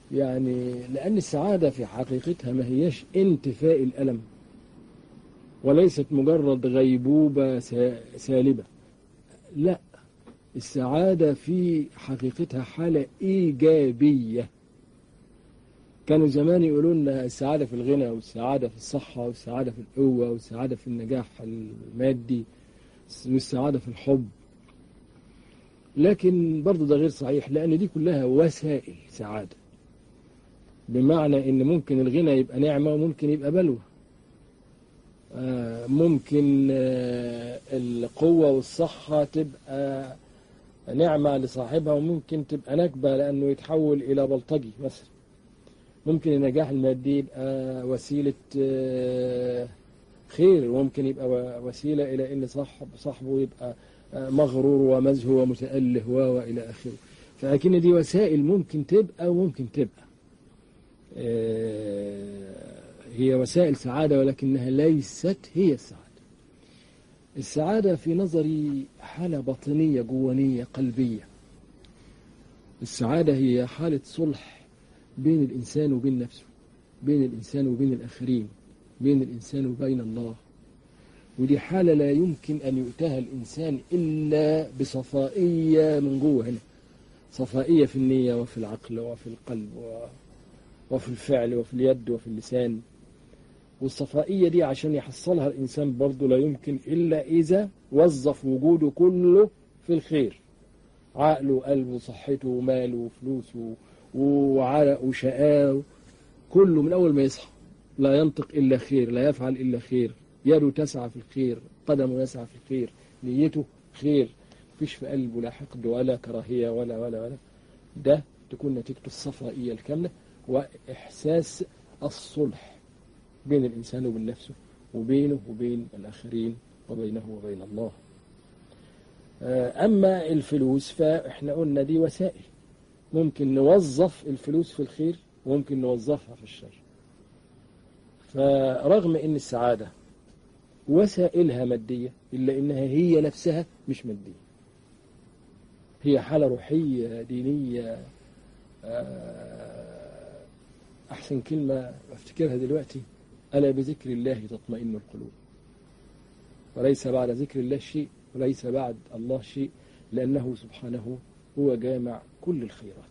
يعني لأن السعادة في حقيقتها ما هيش انتفاء الألم وليست مجرد غيبوبة سالبة لا السعادة في حقيقتها حالة إيجابية كانوا زمان يقولوا لنا السعادة في الغنى والسعادة في الصحة والسعادة في القوة والسعادة في النجاح المادي والسعادة في الحب لكن برضه ده غير صحيح لأن دي كلها وسائل سعادة بمعنى ان ممكن الغنى يبقى نعمة وممكن يبقى بلوى ممكن القوة والصحة تبقى نعمة لصاحبها وممكن تبقى نكبة لأنه يتحول إلى بلطجي مثلا ممكن النجاح المادي يبقى وسيلة خير وممكن يبقى وسيلة إلى أن صاحب صاحبه يبقى مغرور ومزهو ومتأله وإلى آخره فلكن دي وسائل ممكن تبقى وممكن تبقى هي وسائل سعادة ولكنها ليست هي السعادة السعادة في نظري حالة باطنية جوانية قلبية السعادة هي حالة صلح بين الإنسان وبين نفسه بين الإنسان وبين الآخرين بين الإنسان وبين الله ودي حالة لا يمكن أن يؤتاها الإنسان إلا بصفائية من جوه هنا صفائية في النية وفي العقل وفي القلب وفي الفعل وفي اليد وفي اللسان والصفائية دي عشان يحصلها الإنسان برضه لا يمكن إلا إذا وظف وجوده كله في الخير عقله وقلبه وصحته وماله وفلوسه وعرق وشقاه كله من أول ما يصحى لا ينطق إلا خير لا يفعل إلا خير يده تسعى في الخير قدمه يسعى في الخير نيته خير مفيش في قلبه لا حقد ولا كراهية ولا ولا ولا ده تكون نتيجة الصفائية الكاملة وإحساس الصلح بين الإنسان وبين نفسه وبينه وبين الآخرين وبينه وبين الله أما الفلوس فإحنا قلنا دي وسائل ممكن نوظف الفلوس في الخير وممكن نوظفها في الشر فرغم أن السعادة وسائلها مادية إلا أنها هي نفسها مش مادية هي حالة روحية دينية أحسن كلمة أفتكرها دلوقتي ألا بذكر الله تطمئن القلوب وليس بعد ذكر الله شيء وليس بعد الله شيء لأنه سبحانه هو جامع كل الخيرات